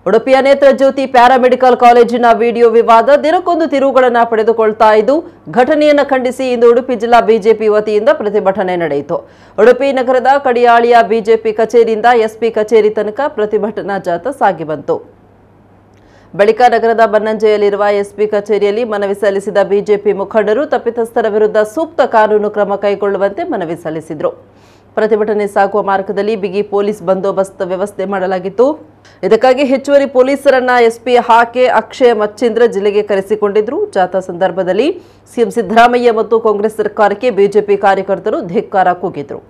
ಉಡುಪಿಯ ನೇತ್ರಜ್ಯೋತಿ ಪ್ಯಾರಾಮೆಡಿಕಲ್ ಕಾಲೇಜಿನ ವಿಡಿಯೋ ವಿವಾದ ದಿನಕ್ಕೊಂದು ತಿರುವುಗಳನ್ನು ಪಡೆದುಕೊಳ್ತಾ ಇದ್ದು ಘಟನೆಯನ್ನು ಖಂಡಿಸಿ ಇಂದು ಉಡುಪಿ ಜಿಲ್ಲಾ ಬಿಜೆಪಿ ವತಿಯಿಂದ ಪ್ರತಿಭಟನೆ ನಡೆಯಿತು ಉಡುಪಿ ನಗರದ ಕಡಿಯಾಳಿಯ ಬಿಜೆಪಿ ಕಚೇರಿಯಿಂದ ಎಸ್ಪಿ ಕಚೇರಿ ತನಕ ಪ್ರತಿಭಟನಾ ಜಾಥಾ ಸಾಗಿ ಬಂತು ಬಳಿಕ ನಗರದ ಬನ್ನಂಜೆಯಲ್ಲಿರುವ ಎಸ್ಪಿ ಕಚೇರಿಯಲ್ಲಿ ಮನವಿ ಸಲ್ಲಿಸಿದ ಬಿಜೆಪಿ ಮುಖಂಡರು ತಪ್ಪಿತಸ್ಥರ ವಿರುದ್ಧ ಸೂಕ್ತ ಕಾನೂನು ಕ್ರಮ ಕೈಗೊಳ್ಳುವಂತೆ ಮನವಿ ಸಲ್ಲಿಸಿದರು ಪ್ರತಿಭಟನೆ ಸಾಗುವ ಮಾರ್ಗದಲ್ಲಿ ಬಿಗಿ ಪೊಲೀಸ್ ಬಂದೋಬಸ್ತ್ ವ್ಯವಸ್ಥೆ ಮಾಡಲಾಗಿತ್ತು ಇದಕ್ಕಾಗಿ ಹೆಚ್ಚುವರಿ ಪೊಲೀಸರನ್ನ ಎಸ್ಪಿ ಹಾಕೆ ಅಕ್ಷಯ ಮಚ್ಚೇಂದ್ರ ಜಿಲ್ಲೆಗೆ ಕರೆಸಿಕೊಂಡಿದ್ರು ಜಾಥಾ ಸಂದರ್ಭದಲ್ಲಿ ಸಿಎಂ ಸಿದ್ದರಾಮಯ್ಯ ಮತ್ತು ಕಾಂಗ್ರೆಸ್ ಸರ್ಕಾರಕ್ಕೆ ಬಿಜೆಪಿ ಕಾರ್ಯಕರ್ತರು ಧಿಕ್ಕಾರ ಕೂಗಿದ್ರು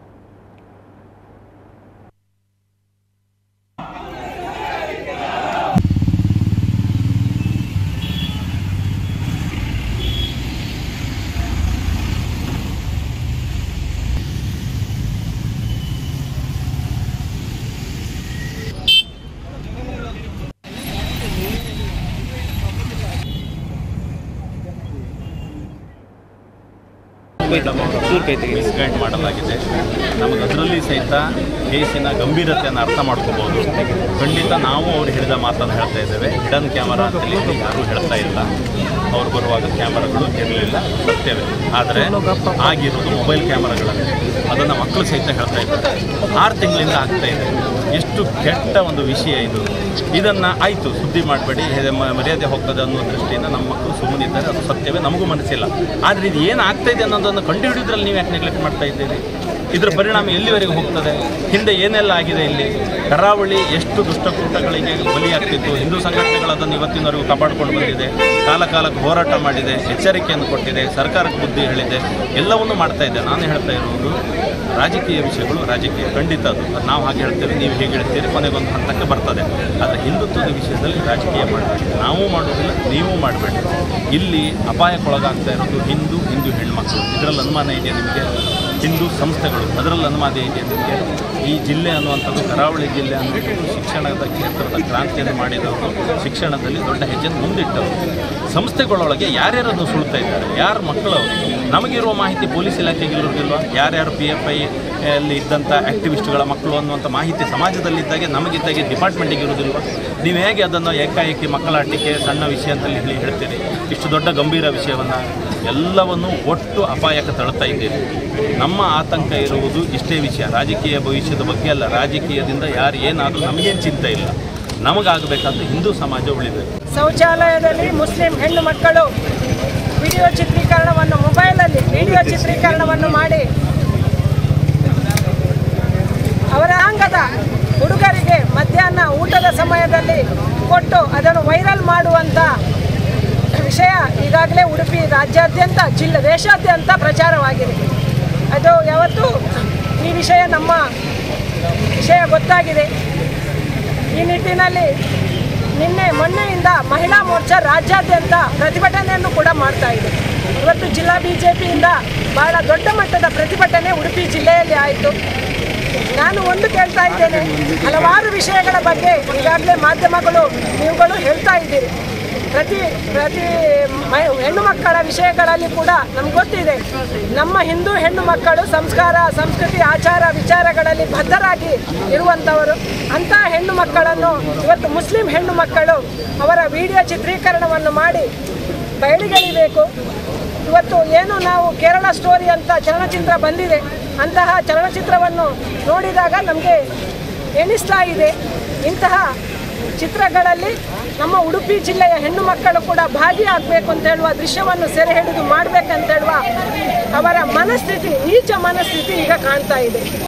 ಮಿಸ್ಗೈಡ್ ಮಾಡಲಾಗಿದೆ ನಮಗೆ ಅದರಲ್ಲಿ ಸಹಿತ ಕೇಸಿನ ಗಂಭೀರತೆಯನ್ನು ಅರ್ಥ ಮಾಡ್ಕೋಬೋದು ಖಂಡಿತ ನಾವು ಅವ್ರು ಹೇಳಿದ ಮಾತನ್ನು ಹೇಳ್ತಾ ಇದ್ದೇವೆ ಹಿಡನ್ ಕ್ಯಾಮರಾ ಅಂತೇಳಿ ಇಲ್ಲಿ ಯಾರೂ ಹೇಳ್ತಾ ಇಲ್ಲ ಅವ್ರು ಬರುವಾಗ ಕ್ಯಾಮರಾಗಳು ಇರಲಿಲ್ಲ ಸತ್ಯವೇ ಆದರೆ ಆಗಿರೋದು ಮೊಬೈಲ್ ಕ್ಯಾಮರಾಗಳಲ್ಲಿ ಅದನ್ನು ಮಕ್ಕಳು ಸಹಿತ ಹೇಳ್ತಾ ಇದ್ದಾರೆ ಆರು ತಿಂಗಳಿಂದ ಆಗ್ತಾ ಇದೆ ಎಷ್ಟು ಕೆಟ್ಟ ಒಂದು ವಿಷಯ ಇದು ಇದನ್ನು ಆಯಿತು ಸುದ್ದಿ ಮಾಡಬೇಡಿ ಮರ್ಯಾದೆ ಹೋಗ್ತದೆ ಅನ್ನೋ ದೃಷ್ಟಿಯಿಂದ ನಮ್ಮ ಮಕ್ಕಳು ಸುಮ್ಮನಿದ್ದಾರೆ ಅದು ಸತ್ಯವೇ ನಮಗೂ ಮನಸ್ಸಿಲ್ಲ ಆದರೆ ಇದು ಏನು ಆಗ್ತಾ ಇದೆ ಅನ್ನೋದನ್ನು ಕಂಡುಹಿಡಿದ್ರಲ್ಲಿ ನೀವು ಯಾಕೆ ನೆಗ್ಲೆಕ್ಟ್ ಮಾಡ್ತಾ ಇದ್ದೀರಿ ಇದರ ಪರಿಣಾಮ ಎಲ್ಲಿವರೆಗೆ ಹೋಗ್ತದೆ ಹಿಂದೆ ಏನೆಲ್ಲ ಆಗಿದೆ ಇಲ್ಲಿ ಕರಾವಳಿ ಎಷ್ಟು ದುಷ್ಟಕೂಟಗಳಿಗೆ ಬಲಿಯಾಗ್ತಿತ್ತು ಹಿಂದೂ ಸಂಘಟನೆಗಳು ಅದನ್ನು ಇವತ್ತಿನವರೆಗೂ ಕಾಪಾಡಿಕೊಂಡು ಬಂದಿದೆ ಕಾಲ ಕಾಲಕ್ಕೆ ಹೋರಾಟ ಮಾಡಿದೆ ಎಚ್ಚರಿಕೆಯನ್ನು ಕೊಟ್ಟಿದೆ ಸರ್ಕಾರಕ್ಕೆ ಬುದ್ಧಿ ಹೇಳಿದೆ ಎಲ್ಲವನ್ನೂ ಮಾಡ್ತಾ ಇದೆ ನಾನು ಹೇಳ್ತಾ ಇರುವುದು ರಾಜಕೀಯ ವಿಷಯಗಳು ರಾಜಕೀಯ ಖಂಡಿತ ಅದು ಅದು ನಾವು ಹಾಗೆ ಹೇಳ್ತೇವೆ ನೀವು ಹೇಗೆ ಹೇಳ್ತೀರಿ ಕೊನೆಗೊಂದು ಹಂತಕ್ಕೆ ಬರ್ತದೆ ಆದರೆ ಹಿಂದುತ್ವದ ವಿಷಯದಲ್ಲಿ ರಾಜಕೀಯ ಮಾಡಬೇಡಿ ನಾವು ಮಾಡೋದಿಲ್ಲ ನೀವು ಮಾಡಬೇಡಿ ಇಲ್ಲಿ ಅಪಾಯಕ್ಕೊಳಗಾಗ್ತಾ ಇರೋದು ಹಿಂದೂ ಹಿಂದೂ ಹೆಣ್ಮಕ್ಳು ಇದರಲ್ಲಿ ಅನುಮಾನ ಇದೆಯಾ ನಿಮಗೆ ಹಿಂದೂ ಸಂಸ್ಥೆಗಳು ಅದರಲ್ಲಿ ಅನುಮಾನ ಇದೆಯಾ ನಿಮಗೆ ಈ ಜಿಲ್ಲೆ ಅನ್ನುವಂಥದ್ದು ಕರಾವಳಿ ಜಿಲ್ಲೆ ಅನ್ನುವಂಥದ್ದು ಶಿಕ್ಷಣದ ಕ್ಷೇತ್ರದ ಕ್ರಾಂತಿಯನ್ನು ಮಾಡಿದವರು ಶಿಕ್ಷಣದಲ್ಲಿ ದೊಡ್ಡ ಹೆಜ್ಜೆಯನ್ನು ಮುಂದಿಟ್ಟವರು ಸಂಸ್ಥೆಗಳೊಳಗೆ ಯಾರ್ಯಾರನ್ನು ಸುಳ್ತಾ ಇದ್ದಾರೆ ಯಾರ ಮಕ್ಕಳು ಅವರು ನಮಗಿರುವ ಮಾಹಿತಿ ಪೊಲೀಸ್ ಇಲಾಖೆಗೆ ಇರೋದಿಲ್ವ ಯಾರ್ಯಾರು ಪಿ ಎಫ್ ಐ ಅಲ್ಲಿ ಇದ್ದಂಥ ಆ್ಯಕ್ಟಿವಿಸ್ಟ್ಗಳ ಮಕ್ಕಳು ಅನ್ನುವಂಥ ಮಾಹಿತಿ ಸಮಾಜದಲ್ಲಿದ್ದಾಗೆ ನಮಗಿದ್ದಾಗೆ ಡಿಪಾರ್ಟ್ಮೆಂಟಿಗೆ ಇರೋದಿಲ್ವ ನೀವು ಹೇಗೆ ಅದನ್ನು ಏಕಾಏಕಿ ಮಕ್ಕಳಾಟಿಕೆ ಸಣ್ಣ ವಿಷಯ ಅಂತಲ್ಲಿ ಹೇಳಿ ಹೇಳ್ತೀರಿ ಇಷ್ಟು ದೊಡ್ಡ ಗಂಭೀರ ವಿಷಯವನ್ನು ಎಲ್ಲವನ್ನು ಒಟ್ಟು ಅಪಾಯಕ್ಕೆ ತಳ್ತಾ ಇದ್ದೀರಿ ನಮ್ಮ ಆತಂಕ ಇರುವುದು ಇಷ್ಟೇ ವಿಷಯ ರಾಜಕೀಯ ಭವಿಷ್ಯದ ಬಗ್ಗೆ ಅಲ್ಲ ರಾಜಕೀಯದಿಂದ ಯಾರು ಏನಾದರೂ ನಮಗೇನು ಚಿಂತೆ ಇಲ್ಲ ನಮಗಾಗಬೇಕಾದ ಹಿಂದೂ ಸಮಾಜ ಉಳಿಬೇಕು ಶೌಚಾಲಯದಲ್ಲಿ ಮುಸ್ಲಿಂ ಹೆಣ್ಣು ಮಕ್ಕಳು ವಿಡಿಯೋ ಚಿತ್ರೀಕರಣವನ್ನು ಮೊಬೈಲಲ್ಲಿ ವಿಡಿಯೋ ಚಿತ್ರೀಕರಣವನ್ನು ಮಾಡಿ ಅವರ ಅಂಗದ ಹುಡುಗರಿಗೆ ಮಧ್ಯಾಹ್ನ ಊಟದ ಸಮಯದಲ್ಲಿ ಕೊಟ್ಟು ಅದನ್ನು ವೈರಲ್ ಮಾಡುವಂಥ ವಿಷಯ ಈಗಾಗಲೇ ಉಡುಪಿ ರಾಜ್ಯಾದ್ಯಂತ ಜಿಲ್ಲೆ ದೇಶಾದ್ಯಂತ ಪ್ರಚಾರವಾಗಿದೆ ಅದು ಯಾವತ್ತೂ ಈ ವಿಷಯ ನಮ್ಮ ವಿಷಯ ಗೊತ್ತಾಗಿದೆ ಈ ನಿಟ್ಟಿನಲ್ಲಿ ನಿನ್ನೆ ಮೊನ್ನೆಯಿಂದ ಮಹಿಳಾ ಮೋರ್ಚಾ ರಾಜ್ಯಾದ್ಯಂತ ಪ್ರತಿಭಟನೆಯನ್ನು ಕೂಡ ಮಾಡ್ತಾ ಇದೆ ಇವತ್ತು ಜಿಲ್ಲಾ ಬಿಜೆಪಿಯಿಂದ ಬಹಳ ದೊಡ್ಡ ಮಟ್ಟದ ಪ್ರತಿಭಟನೆ ಉಡುಪಿ ಜಿಲ್ಲೆಯಲ್ಲಿ ಆಯಿತು ನಾನು ಒಂದು ಕೇಳ್ತಾ ಇದ್ದೇನೆ ಹಲವಾರು ವಿಷಯಗಳ ಬಗ್ಗೆ ಈಗಾಗಲೇ ಮಾಧ್ಯಮಗಳು ನೀವುಗಳು ಹೇಳ್ತಾ ಇದ್ದೀರಿ ಪ್ರತಿ ಪ್ರತಿ ಮ- ಹೆಣ್ಣು ಮಕ್ಕಳ ವಿಷಯಗಳಲ್ಲಿ ಕೂಡ ನಮ್ಗೆ ಗೊತ್ತಿದೆ ನಮ್ಮ ಹಿಂದೂ ಹೆಣ್ಣು ಮಕ್ಕಳು ಸಂಸ್ಕಾರ ಸಂಸ್ಕೃತಿ ಆಚಾರ ವಿಚಾರಗಳಲ್ಲಿ ಬದ್ಧರಾಗಿ ಇರುವಂಥವರು ಅಂತಹ ಹೆಣ್ಣು ಮಕ್ಕಳನ್ನು ಇವತ್ತು ಮುಸ್ಲಿಂ ಹೆಣ್ಣು ಮಕ್ಕಳು ಅವರ ವಿಡಿಯೋ ಚಿತ್ರೀಕರಣವನ್ನು ಮಾಡಿ ಬಯಲಿಗೆಳಿಬೇಕು ಇವತ್ತು ಏನು ನಾವು ಕೇರಳ ಸ್ಟೋರಿ ಅಂತ ಚಲನಚಿತ್ರ ಬಂದಿದೆ ಅಂತಹ ಚಲನಚಿತ್ರವನ್ನು ನೋಡಿದಾಗ ನಮಗೆ ಎಣಿಸ್ತಾ ಇದೆ ಇಂತಹ ಚಿತ್ರಗಳಲ್ಲಿ ನಮ್ಮ ಉಡುಪಿ ಜಿಲ್ಲೆಯ ಹೆಣ್ಣು ಮಕ್ಕಳು ಕೂಡ ಭಾಗಿಯಾಗಬೇಕು ಅಂತ ಹೇಳುವ ದೃಶ್ಯವನ್ನು ಸೆರೆ ಹಿಡಿದು ಮಾಡಬೇಕಂತ ಹೇಳುವ ಅವರ ಮನಸ್ಥಿತಿ ನೀಚ ಮನಸ್ಥಿತಿ ಈಗ ಕಾಣ್ತಾ ಇದೆ